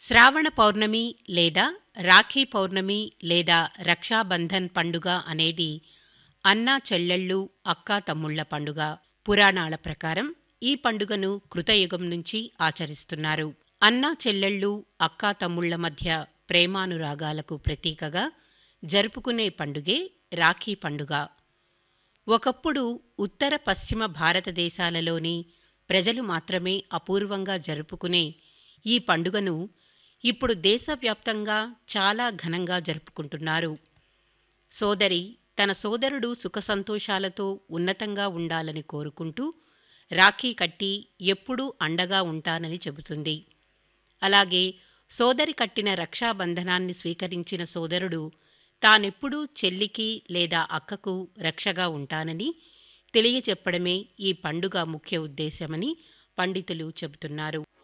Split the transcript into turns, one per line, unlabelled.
శ్రావణ పౌర్ణమి లేదా రాఖీ పౌర్ణమి లేదా రక్షాబంధన్ పండుగ అనేది అన్నా చెల్లెళ్ళు అక్కా తమ్ముళ్ల పండుగ పురాణాల ప్రకారం ఈ పండుగను కృతయుగం నుంచి ఆచరిస్తున్నారు అన్నా చెల్లెళ్ళు అక్కా తమ్ముళ్ల మధ్య ప్రేమానురాగాలకు ప్రతీకగా జరుపుకునే పండుగే రాఖీ పండుగ ఒకప్పుడు ఉత్తర పశ్చిమ భారతదేశాలలోని ప్రజలు మాత్రమే అపూర్వంగా జరుపుకునే ఈ పండుగను ఇప్పుడు దేశవ్యాప్తంగా చాలా ఘనంగా జరుపుకుంటున్నారు సోదరి తన సోదరుడు సుఖసంతోషాలతో ఉన్నతంగా ఉండాలని కోరుకుంటూ రాఖీ కట్టి ఎప్పుడూ అండగా ఉంటానని చెబుతుంది అలాగే సోదరి కట్టిన రక్షాబంధనాన్ని స్వీకరించిన సోదరుడు తానెప్పుడూ చెల్లికి లేదా అక్కకు రక్షగా ఉంటానని తెలియచెప్పడమే ఈ పండుగ ముఖ్య ఉద్దేశమని పండితులు చెబుతున్నారు